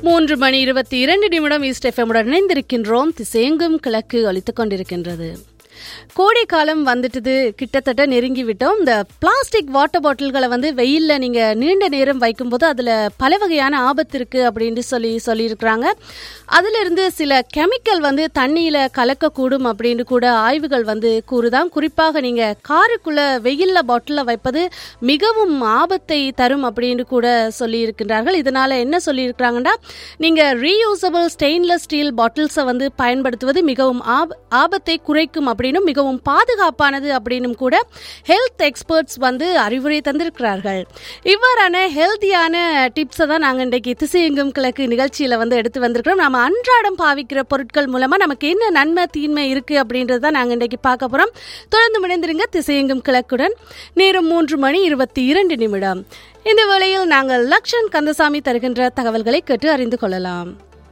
மூன்று மணி இருபத்தி இரண்டு நிமிடம் ஈஸ்ட் எஃப்எம்முடன் இணைந்திருக்கின்றோம் திசையெங்கும் கிழக்கு ஒலித்துக் கொண்டிருக்கின்றது கோடை காலம் வந்துட்டுது கிட்டத்தட்ட நெருங்கி விட்டோம் இந்த பிளாஸ்டிக் வாட்டர் பாட்டில்களை வந்து வெயிலில் நீங்கள் நீண்ட நேரம் வைக்கும்போது அதில் பல வகையான ஆபத்து இருக்குது அப்படின்னு சொல்லி சொல்லியிருக்கிறாங்க அதிலிருந்து சில கெமிக்கல் வந்து தண்ணியில் கலக்கக்கூடும் அப்படின்னு கூட ஆய்வுகள் வந்து கூறுதான் குறிப்பாக நீங்கள் காருக்குள்ளே வெயிலில் பாட்டிலில் வைப்பது மிகவும் ஆபத்தை தரும் அப்படின்னு கூட சொல்லியிருக்கின்றார்கள் இதனால் என்ன சொல்லியிருக்கிறாங்கன்னா நீங்கள் ரீயூசபிள் ஸ்டெயின்லெஸ் ஸ்டீல் பாட்டில்ஸை வந்து பயன்படுத்துவது மிகவும் ஆப ஆபத்தை குறைக்கும் அப்படின்னும் மிகவும் பாதுகாப்பானது அப்படின்னும் கூட ஹெல்த் எக்ஸ்பர்ட்ஸ் வந்து அறிவுரை தந்திருக்கிறார்கள் இவ்வாறான ஹெல்த்தியான டிப்ஸை தான் நாங்கள் இன்றைக்கு திசையெங்கும் கிழக்கு நிகழ்ச்சியில் வந்து எடுத்து வந்திருக்கிறோம் நம்ம அன்றாடம் பாவிக்கிற பொருட்கள் மூலமாக நமக்கு என்ன நன்மை தீன்மை இருக்குது அப்படின்றது தான் நாங்கள் இன்றைக்கு பார்க்க போகிறோம் தொடர்ந்து முனைந்திருங்க திசையெங்கும் கிழக்குடன் நேரம் மூன்று மணி இருபத்தி இரண்டு நிமிடம் இந்த வேளையில் நாங்கள் லக்ஷன் கந்தசாமி தருகின்ற தகவல்களை கேட்டு அறிந்து கொள்ளலாம்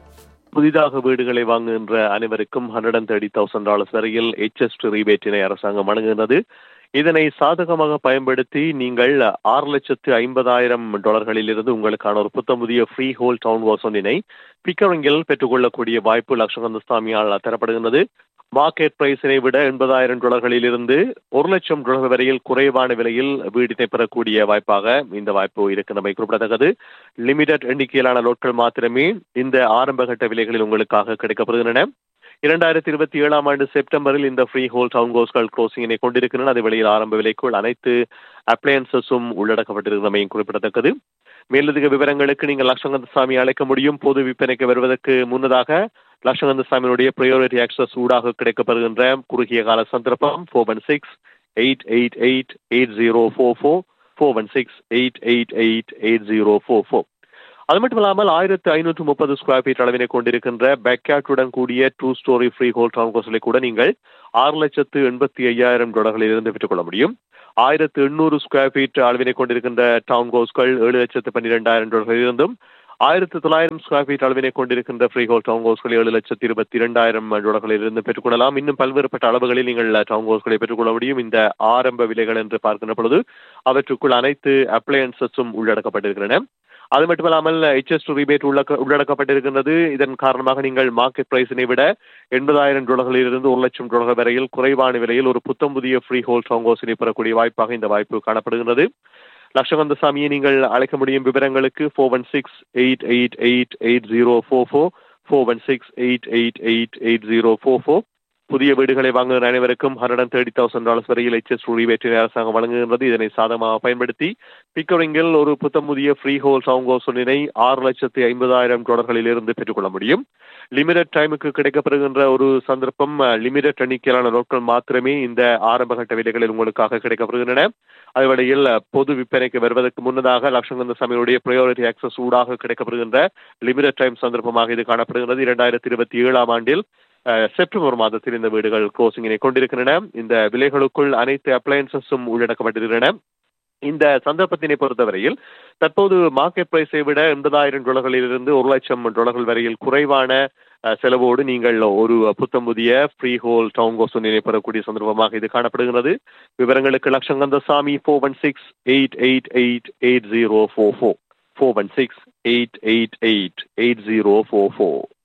புதிதாக வீடுகளை வாங்குகின்ற அனைவருக்கும் hundred and thirty thousand dollars வரையில் எச்எஸ்டி ரீபேட்டினை அரசாங்கம் வழங்குகிறது இதனை சாதகமாக பயன்படுத்தி நீங்கள் ஆறு லட்சத்து ஐம்பதாயிரம் டாலர்களில் இருந்து உங்களுக்கான ஒரு புத்தம் புதிய ஃப்ரீ ஹோல் டவுன் வாஸ் ஒன்றினை பிக்கரிங்கில் பெற்றுக்கொள்ளக்கூடிய வாய்ப்பு லட்சகந்தஸ்தாமியால் தரப்படுகின்றது மார்க்கெட் பிரைஸினை விட எண்பதாயிரம் டாலர்களில் இருந்து ஒரு லட்சம் டாலர் வரையில் குறைவான விலையில் வீடினை பெறக்கூடிய வாய்ப்பாக இந்த வாய்ப்பு இருக்கின்றமை குறிப்பிடத்தக்கது லிமிடெட் எண்ணிக்கையிலான லோட்கள் மாத்திரமே இந்த ஆரம்பகட்ட விலைகளில் உங்களுக்காக கிடைக்கப்படுகின்றன இரண்டாயிரத்தி இருபத்தி ஏழாம் ஆண்டு செப்டம்பரில் இந்த ஃப்ரீ ஹோல் டவுன் கோஸ்கள் க்ளோசிங்கினை கொண்டிருக்கின்றன அது வெளியில் ஆரம்ப விலைக்குள் அனைத்து அப்ளையன்சஸும் உள்ளடக்கப்பட்டிருக்கிறமையும் குறிப்பிடத்தக்கது மேலதிக விவரங்களுக்கு நீங்கள் லட்சங்கந்தசாமி அழைக்க முடியும் பொது விற்பனைக்கு வருவதற்கு முன்னதாக லட்சங்கந்தசாமியினுடைய ப்ரையாரிட்டி ஆக்சஸ் ஊடாக கிடைக்கப்படுகின்ற குறுகிய கால சந்தர்ப்பம் four one six eight eight eight eight zero four four four one six eight eight eight eight zero four four அது மட்டும் இல்லாமல் ஆயிரத்து ஐநூற்று முப்பது ஸ்கொயர் ஃபீட் அளவினை கொண்டிருக்கின்ற பேக்யாட்டுடன் கூடிய two storey freehold town கோஸ்டலை கூட நீங்கள் ஆறு லட்சத்து எண்பத்தி ஐயாயிரம் டாலர்களில் இருந்து பெற்றுக்கொள்ள முடியும் ஆயிரத்து எண்ணூறு ஸ்கொயர் ஃபீட் அளவினை கொண்டிருக்கின்ற டவுன் கோஸ்கள் ஏழு லட்சத்து பன்னிரெண்டாயிரம் டாலர்களில் இருந்தும் ஆயிரத்து தொள்ளாயிரம் ஸ்கொயர் ஃபீட் அளவினை கொண்டிருக்கின்ற ஃப்ரீ ஹோல் டவுன் ஹவுஸ்கள் ஏழு லட்சத்து இருபத்தி இரண்டாயிரம் டாலர்களில் இருந்து பெற்றுக்கொள்ளலாம் இன்னும் பல்வேறுபட்ட அளவுகளில் நீங்கள் டவுன் ஹவுஸ்களை பெற்றுக்கொள்ள முடியும் இந்த ஆரம்ப விலைகள் என்று பார்க்கின்ற பொழுது அவற்றுக்குள் அனைத்து அப்ளையன்சஸும் உள்ளடக்கப்பட்டிருக்கின்றன அது மட்டுமல்லாமல் ஹெச்எஸ் டூ ரிபேட் உள்ள உள்ளடக்கப்பட்டிருக்கின்றது இதன் காரணமாக நீங்கள் மார்க்கெட் பிரைஸினை விட எண்பதாயிரம் டாலர்களில் இருந்து ஒரு லட்சம் டாலர் வரையில் குறைவான விலையில் ஒரு புத்தம் புதிய ஃப்ரீ ஹோல் டவுன் பெறக்கூடிய வாய்ப்பாக இந்த வாய்ப்பு காணப்படுகின்றது லட்சகந்தசாமியை நீங்கள் அழைக்க முடியும் விவரங்களுக்கு four one six eight eight eight eight zero four four four one six eight eight eight eight zero four four புதிய வீடுகளை வாங்குகிற அனைவருக்கும் hundred and thirty thousand dollars வரையில் எச்எஸ் ரீவேற்றினை அரசாங்கம் வழங்குகின்றது இதனை சாதகமாக பயன்படுத்தி பிக்கரிங்கில் ஒரு புத்தம் புதிய ஃப்ரீ ஹோல் சவுங் ஹவுஸ் ஒன்றினை ஆறு லட்சத்து ஐம்பதாயிரம் டாலர்களில் இருந்து பெற்றுக்கொள்ள முடியும் லிமிடெட் டைமுக்கு கிடைக்கப்படுகின்ற ஒரு சந்தர்ப்பம் லிமிடெட் எண்ணிக்கையிலான நாட்கள் மாத்திரமே இந்த ஆரம்பகட்ட விலைகளில் உங்களுக்காக கிடைக்கப்படுகின்றன அதுவரையில் பொது விற்பனைக்கு வருவதற்கு முன்னதாக லட்சங்கந்த சமையுடைய ப்ரையாரிட்டி ஆக்சஸ் ஊடாக கிடைக்கப்படுகின்ற லிமிடெட் டைம் சந்தர்ப்பமாக இது காணப்படுகிறது இரண்டாயிரத்தி இருபத்தி ஏழாம் ஆண்டில் செப்டம்பர் மாதத்தில் இந்த வீடுகள் க்ளோசிங்கினை கொண்டிருக்கின்றன இந்த விலைகளுக்குள் அனைத்து அப்ளையன்சஸும் உள்ளடக்கப்பட்டிருக்கின்றன இந்த சந்தர்ப்பத்தினை பொறுத்தவரையில் தற்போது மார்க்கெட் பிரைஸை விட எண்பதாயிரம் டாலர்களில் இருந்து ஒரு லட்சம் டாலர்கள் வரையில் குறைவான செலவோடு நீங்கள் ஒரு புத்தம் புதிய ஃப்ரீ ஹோல் டவுன் கோசனினை பெறக்கூடிய சந்தர்ப்பமாக இது காணப்படுகிறது விவரங்களுக்கு லட்சங்கந்த சாமி four one six eight eight eight eight zero four four four one six eight eight eight eight zero four four